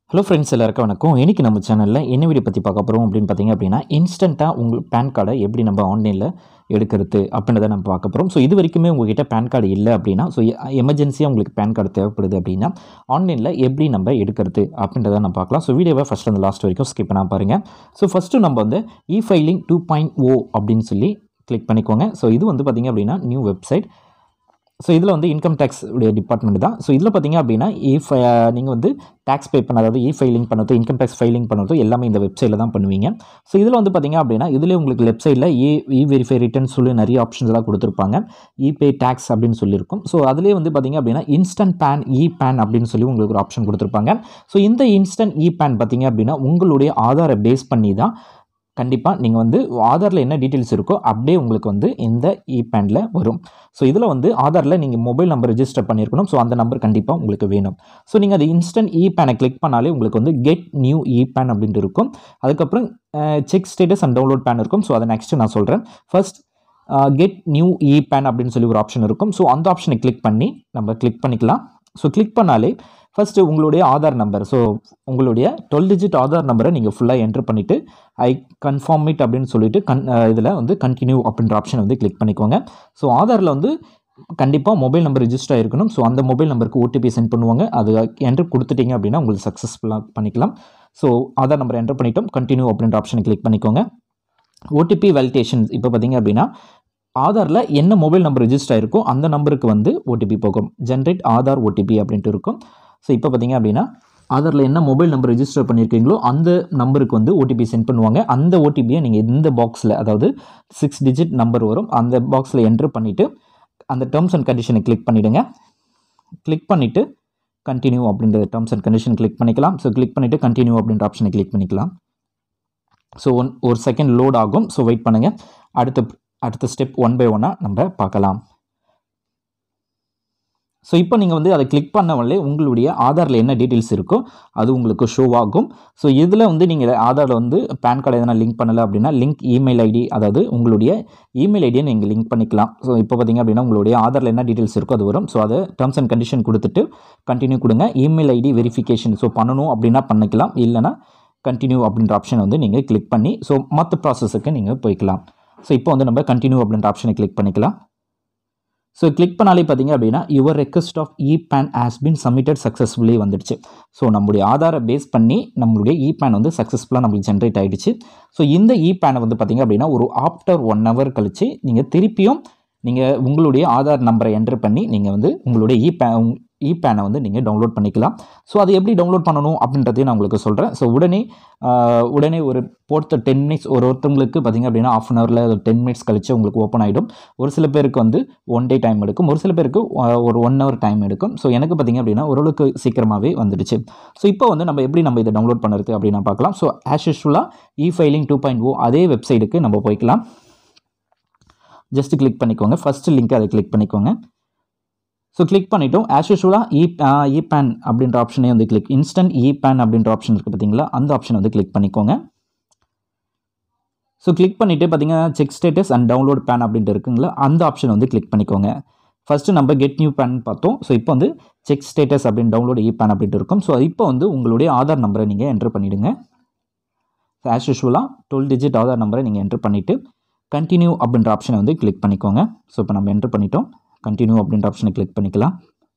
hello friends எல்லாருக்கும் வணக்கம் இன்றைக்கி நம்ம சேனலில் என்ன வீடியோ பற்றி பார்க்க போகிறோம் அப்படின்னு பார்த்தீங்க அப்படின்னா இன்ஸ்டண்ட்டாக உங்கள் பேன் கார்டை எப்படி நம்ம ஆன்லைனில் எடுக்கிறது அப்படின்றத நம்ம பார்க்க போகிறோம் ஸோ இது வரைக்குமே உங்ககிட்ட பேன் கார்டு இல்லை அப்படின்னா ஸோ எமர்ஜென்சியாக உங்களுக்கு பேன் கார்டு தேவைப்படுது அப்படின்னா ஆன்லைனில் எப்படி நம்ம எடுக்கிறது அப்படின்றத நம்ம பார்க்கலாம் ஸோ வீடியோவை ஃபஸ்ட் அந்த லாஸ்ட் வரைக்கும் ஸ்கிப் பண்ணால் பாருங்கள் ஸோ ஃபஸ்ட்டு நம்ம வந்து e filing two point O அப்படின்னு சொல்லி கிளிக் பண்ணிக்கோங்க ஸோ இது வந்து பார்த்திங்க அப்படின்னா நியூ வெப்சைட் ஸோ இதில் வந்து இன்கம் டேக்ஸ் உடைய டிபார்ட்மெண்ட் தான் ஸோ இதில் பார்த்தீங்க அப்படின்னா இஃப் நீங்கள் வந்து டேக்ஸ் பே பண்ண அதாவது இ ஃபைலிங் பண்ணுறது இன்கம் டேக்ஸ் ஃபைலிங் பண்ணுறது எல்லாமே இந்த வெப்சைட்டில் தான் பண்ணுவீங்க ஸோ இதில் வந்து பார்த்தீங்க அப்படின்னா இதில் உங்களுக்கு வெப்சைட்டில் இ இ வெரிஃபை ரிட்டர்ன் சொல்லி நிறைய ஆப்ஷன்ஸ் எல்லாம் கொடுத்துருப்பாங்க இ பே டேக்ஸ் அப்படின்னு சொல்லியிருக்கும் ஸோ அதிலே வந்து பார்த்தீங்க அப்படின்னா இன்ஸ்டன்ட் பேன் இ பேன் அப்படின்னு சொல்லி உங்களுக்கு ஒரு ஆப்ஷன் கொடுத்துருப்பாங்க ஸோ இந்த இன்ஸ்டன்ட் இ பேன் பார்த்தீங்க அப்படின்னா உங்களுடைய ஆதாரை பேஸ் பண்ணி தான் கண்டிப்பாக நீங்கள் வந்து ஆதாரில் என்ன டீட்டெயில்ஸ் இருக்கோ அப்படியே உங்களுக்கு வந்து இந்த இ பேனில் வரும் ஸோ இதில் வந்து ஆதாரில் நீங்கள் மொபைல் நம்பர் ரெஜிஸ்டர் பண்ணியிருக்கணும் ஸோ அந்த நம்பர் கண்டிப்பாக உங்களுக்கு வேணும் ஸோ நீங்கள் அது இன்ஸ்டன்ட் இ பேனை கிளிக் பண்ணாலே உங்களுக்கு வந்து கெட் நியூ இ பேன் அப்படின்ட்டு இருக்கும் அதுக்கப்புறம் check status and download PAN இருக்கும் ஸோ அதை நெக்ஸ்ட்டு நான் சொல்கிறேன் first get new e PAN அப்படின்னு சொல்லி ஒரு ஆப்ஷன் இருக்கும் ஸோ அந்த ஆப்ஷனை கிளிக் பண்ணி நம்ம கிளிக் பண்ணிக்கலாம் ஸோ கிளிக் பண்ணாலே ஃபஸ்ட்டு உங்களுடைய ஆதார் நம்பர் ஸோ உங்களுடைய டுவெல் டிஜிட் ஆதார் நம்பரை நீங்கள் ஃபுல்லாக என்ட்ரு பண்ணிவிட்டு ஐ கன்ஃபார்ம் இட் அப்படின்னு சொல்லிட்டு கன் இதில் வந்து கண்டினியூ அப்படின்ற ஆப்ஷன் வந்து கிளிக் பண்ணிக்கோங்க ஸோ ஆதாரில் வந்து கண்டிப்பாக மொபைல் நம்பர் ரிஜிஸ்டர் ஆகிருக்கணும் ஸோ அந்த மொபைல் நம்பருக்கு ஓடிபி சென்ட் பண்ணுவாங்க அது என்ட்ரு கொடுத்துட்டீங்க அப்படின்னா உங்களுக்கு சக்ஸஸ்ஃபுல்லாக பண்ணிக்கலாம் ஸோ ஆதார் நம்பர் என்ட்ரு பண்ணிட்டோம் கண்டினியூ அப்படின்ற ஆப்ஷனை கிளிக் பண்ணிக்கோங்க ஓடிபி வேலிடேஷன் இப்போ பார்த்தீங்க அப்படின்னா ஆதாரில் என்ன மொபைல் நம்பர் ரிஜிஸ்டர் ஆயிருக்கோ அந்த நம்பருக்கு வந்து ஓடிபி போகும் ஜென்ரேட் ஆதார் ஓடிபி அப்படின்ட்டு இருக்கும் ஸோ இப்போ பார்த்தீங்க அப்படின்னா ஆதாரில் என்ன மொபைல் நம்பர் ரிஜிஸ்டர் பண்ணியிருக்கீங்களோ அந்த நம்பருக்கு வந்து ஓடிபி சென்ட் பண்ணுவாங்க அந்த ஓடிபியை நீங்கள் இந்த பாக்ஸில் அதாவது சிக்ஸ் டிஜிட் நம்பர் வரும் அந்த பாக்ஸில் என்ட்ரு பண்ணிவிட்டு அந்த டேர்ம்ஸ் அண்ட் கண்டிஷனை கிளிக் பண்ணிவிடுங்க கிளிக் பண்ணிவிட்டு கண்டினியூ அப்படின்ற டேர்ம்ஸ் அண்ட் கண்டிஷன் கிளிக் பண்ணிக்கலாம் ஸோ கிளிக் பண்ணிவிட்டு கண்டினியூ அப்படின்ற ஆப்ஷனை கிளிக் பண்ணிக்கலாம் ஸோ ஒன் ஒரு செகண்ட் லோட் ஆகும் ஸோ வெயிட் பண்ணுங்கள் அடுத்த அடுத்த ஸ்டெப் ஒன் பை ஒன்னாக நம்ம பார்க்கலாம் ஸோ இப்போ நீங்கள் வந்து அதை கிளிக் பண்ணவங்களே உங்களுடைய ஆதாரில் என்ன டீட்டெயில்ஸ் இருக்கோ அது உங்களுக்கு ஷோ ஆகும் ஸோ இதில் வந்து நீங்கள் ஆதாரில் வந்து பேன் கார்டு எதனா லிங்க் பண்ணலை அப்படின்னா லிங்க் இமெயில் ஐடி அதாவது உங்களுடைய இமெயில் ஐடியை நீங்கள் லிங்க் பண்ணிக்கலாம் ஸோ இப்போ பார்த்தீங்க அப்படின்னா உங்களுடைய ஆதாரில் என்ன டீட்டெயில்ஸ் இருக்கோ அது வரும் ஸோ அதை டேர்ம்ஸ் அண்ட் கண்டிஷன் கொடுத்துட்டு கண்டினியூ கொடுங்க இமெயில் ஐடி வெரிஃபிகேஷன் ஸோ பண்ணணும் அப்படின்னா பண்ணிக்கலாம் இல்லைனா கண்டினியூ அப்படின்ற ஆப்ஷன் வந்து நீங்கள் கிளிக் பண்ணி ஸோ மற்ற ப்ராசஸுக்கு நீங்கள் போய்க்கலாம் ஸோ இப்போ வந்து நம்ம கண்டினியூ அப்படின்ற ஆப்ஷனை கிளிக் பண்ணிக்கலாம் ஸோ கிளிக் பண்ணாலே பார்த்தீங்க அப்படின்னா your request of e PAN has been submitted successfully வந்துடுச்சு ஸோ நம்மளுடைய ஆதாரை பேஸ் பண்ணி நம்மளுடைய இ பேன் வந்து சக்ஸஸ்ஃபுல்லாக நம்மளுக்கு ஜென்ரேட் ஆகிடுச்சு ஸோ இந்த இ பேனை வந்து பார்த்தீங்க அப்படின்னா ஒரு ஆஃப்டர் ஒன் ஹவர் கழித்து நீங்கள் திருப்பியும் நீங்கள் உங்களுடைய ஆதார் நம்பரை என்ட்ரு பண்ணி நீங்கள் வந்து உங்களுடைய இ பே இ பேனை வந்து நீங்கள் டவுன்லோட் பண்ணிக்கலாம் ஸோ அது எப்படி டவுன்லோட் பண்ணணும் அப்படின்றதையும் நான் உங்களுக்கு சொல்கிறேன் ஸோ உடனே உடனே ஒரு போர்த்த டென் மினிட்ஸ் ஒரு ஒருத்தவங்களுக்கு பார்த்திங்க அப்படின்னா ஆஃப் அன் ஹவரில் டென் மினிட்ஸ் கழிச்சு உங்களுக்கு ஓப்பன் ஆகிடும் ஒரு சில பேருக்கு வந்து ஒன் டே டைம் எடுக்கும் ஒரு சில பேருக்கு ஒரு ஒன் ஹவர் டைம் எடுக்கும் ஸோ எனக்கு பார்த்திங்க அப்படின்னா ஓரளவுக்கு சீக்கிரமாகவே வந்துடுச்சு ஸோ இப்போ வந்து நம்ம எப்படி நம்ம இதை டவுன்லோட் பண்ணுறது அப்படின்னு பார்க்கலாம் ஸோ ஆஸ் யூஸ்வலாக e filing two point o அதே வெப்சைட்டுக்கு நம்ம போய்க்கலாம் ஜஸ்ட் கிளிக் பண்ணிக்கோங்க ஃபஸ்ட்டு லிங்க் அதை கிளிக் பண்ணிக்கோங்க ஸோ கிளிக் பண்ணிவிட்டோம் ஆஸ் யூஸ்வலாக இ இ பேன் அப்படின்ற ஆப்ஷனே வந்து கிளிக் இன்ஸ்டன்ட் இ பேன் அப்படின்ற ஆப்ஷன் இருக்குது பார்த்தீங்களா அந்த ஆப்ஷன் வந்து கிளிக் பண்ணிக்கோங்க ஸோ கிளிக் பண்ணிவிட்டு பார்த்தீங்கன்னா check status and download PAN அப்படின்ட்டு இருக்குங்களா அந்த ஆப்ஷன் வந்து கிளிக் பண்ணிக்கோங்க ஃபஸ்ட்டு நம்ம கெட் நியூ பேன் பார்த்தோம் ஸோ இப்போ வந்து செக் ஸ்டேட்டஸ் அப்படின்னு டவுன்லோட் இ பேன் அப்படின்ட்டு இருக்கும் ஸோ இப்போ வந்து உங்களுடைய ஆதார் நம்பரை நீங்கள் என்ட்ரு பண்ணிவிடுங்க ஆஸ் யூஸ்வலாக டுவெல் டிஜிட் ஆதார் நம்பரை நீங்கள் என்ட்ரு பண்ணிவிட்டு கண்டினியூ அப்படின்ற ஆப்ஷனை வந்து கிளிக் பண்ணிக்கோங்க ஸோ இப்போ நம்ம என்ட்ரு பண்ணிட்டோம் கண்டினியூ அப்படின்ற ஆப்ஷனை கிளிக் பண்ணிக்கலாம்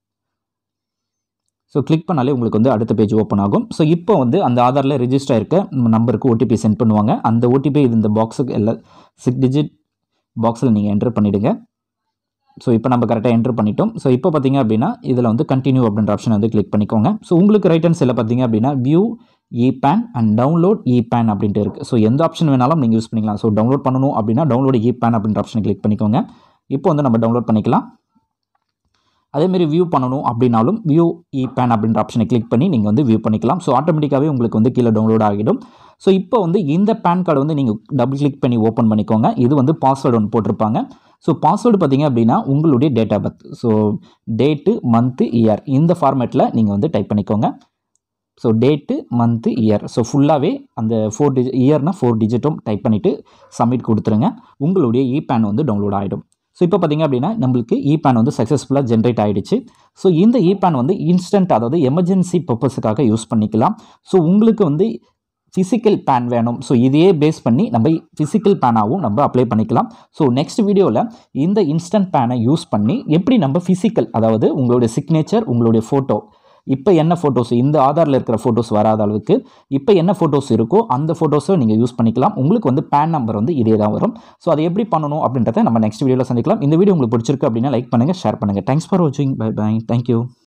ஸோ கிளிக் பண்ணாலே உங்களுக்கு வந்து அடுத்த பேஜ் ஓப்பன் ஆகும் ஸோ இப்போ வந்து அந்த ஆதாரில் ரிஜிஸ்டர் இருக்க நம்பருக்கு ஓடிபி சென்ட் பண்ணுவாங்க அந்த ஓடிபி இது இந்த பாக்ஸுக்கு எல்லா சிக்ஸ் டிஜிட் பாக்ஸில் நீங்கள் என்ட்ரு பண்ணிவிடுங்க ஸோ இப்போ நம்ம கரெக்டாக என்ட்ரு பண்ணிட்டோம் ஸோ இப்போ பார்த்தீங்க அப்படின்னா இதில் வந்து கண்டினியூ அப்படின்ற ஆப்ஷனை வந்து கிளிக் பண்ணிக்கோங்க ஸோ உங்களுக்கு ரைட் ஹேண்ட் சைடில் பார்த்தீங்க அப்படின்னா view e PAN and download e PAN அப்படின்ட்டு இருக்குது ஸோ எந்த ஆப்ஷன் வேணாலும் நீங்கள் யூஸ் பண்ணிக்கலாம் ஸோ டவுன்லோட் பண்ணணும் அப்படின்னா டவுன்லோட் இ பேன் அப்படின்ற ஆப்ஷனை கிளிக் பண்ணிக்கோங்க இப்போ வந்து நம்ம டவுன்லோட் பண்ணிக்கலாம் அதேமாரி வியூ பண்ணணும் அப்படின்னாலும் வியூ இ பேன் அப்படின்ற ஆப்ஷனை கிளிக் பண்ணி நீங்கள் வந்து வியூ பண்ணிக்கலாம் ஸோ ஆட்டோமேட்டிக்காகவே உங்களுக்கு வந்து கீழே டவுன்லோட் ஆகிடும் ஸோ இப்போ வந்து இந்த பேன் கார்டு வந்து நீங்கள் டபுள் கிளிக் பண்ணி ஓப்பன் பண்ணிக்கோங்க இது வந்து பாஸ்வேர்டு ஒன்று போட்டிருப்பாங்க ஸோ பாஸ்வேர்டு பார்த்தீங்க அப்படின்னா உங்களுடைய date of birth so date month year இந்த ஃபார்மேட்டில் நீங்கள் வந்து டைப் பண்ணிக்கோங்க so date month year so ஃபுல்லாகவே அந்த ஃபோர் டிஜி இயர்னால் ஃபோர் டிஜிட்டும் டைப் பண்ணிவிட்டு சப்மிட் கொடுத்துருங்க உங்களுடைய இ பேன் வந்து டவுன்லோட் ஆகிடும் ஸோ இப்போ பார்த்தீங்க அப்படின்னா நம்மளுக்கு இ பேன் வந்து சக்ஸஸ்ஃபுல்லாக ஜென்ரேட் ஆகிடுச்சு ஸோ இந்த இ பேன் வந்து இன்ஸ்டன்ட் அதாவது எமர்ஜென்சி பர்பஸுக்காக யூஸ் பண்ணிக்கலாம் ஸோ உங்களுக்கு வந்து ஃபிசிக்கல் பேன் வேணும் ஸோ இதையே பேஸ் பண்ணி நம்ம ஃபிசிக்கல் பேனாகவும் நம்ம அப்ளை பண்ணிக்கலாம் ஸோ நெக்ஸ்ட் வீடியோவில் இந்த இன்ஸ்டன்ட் பேனை யூஸ் பண்ணி எப்படி நம்ம ஃபிசிக்கல் அதாவது உங்களுடைய சிக்னேச்சர் உங்களுடைய ஃபோட்டோ இப்போ என்ன ஃபோட்டோஸ் இந்த ஆதாரில் இருக்கிற ஃபோட்டோஸ் வராத அளவுக்கு இப்போ என்ன ஃபோட்டோஸ் இருக்கோ அந்த ஃபோட்டோஸை நீங்கள் யூஸ் பண்ணிக்கலாம் உங்களுக்கு வந்து பேன் நம்பர் வந்து இதே தான் வரும் ஸோ அதை எப்படி பண்ணணும் அப்படின்றத நம்ம நெக்ஸ்ட் வீடியோவில் சந்திக்கலாம் இந்த வீடியோ உங்களுக்கு பிடிச்சிருக்கு அப்படின்னா லைக் பண்ணுங்கள் ஷேர் பண்ணுங்கள் தேங்க்ஸ் ஃபார் வாட்சிங் பை பை தேங்க்யூ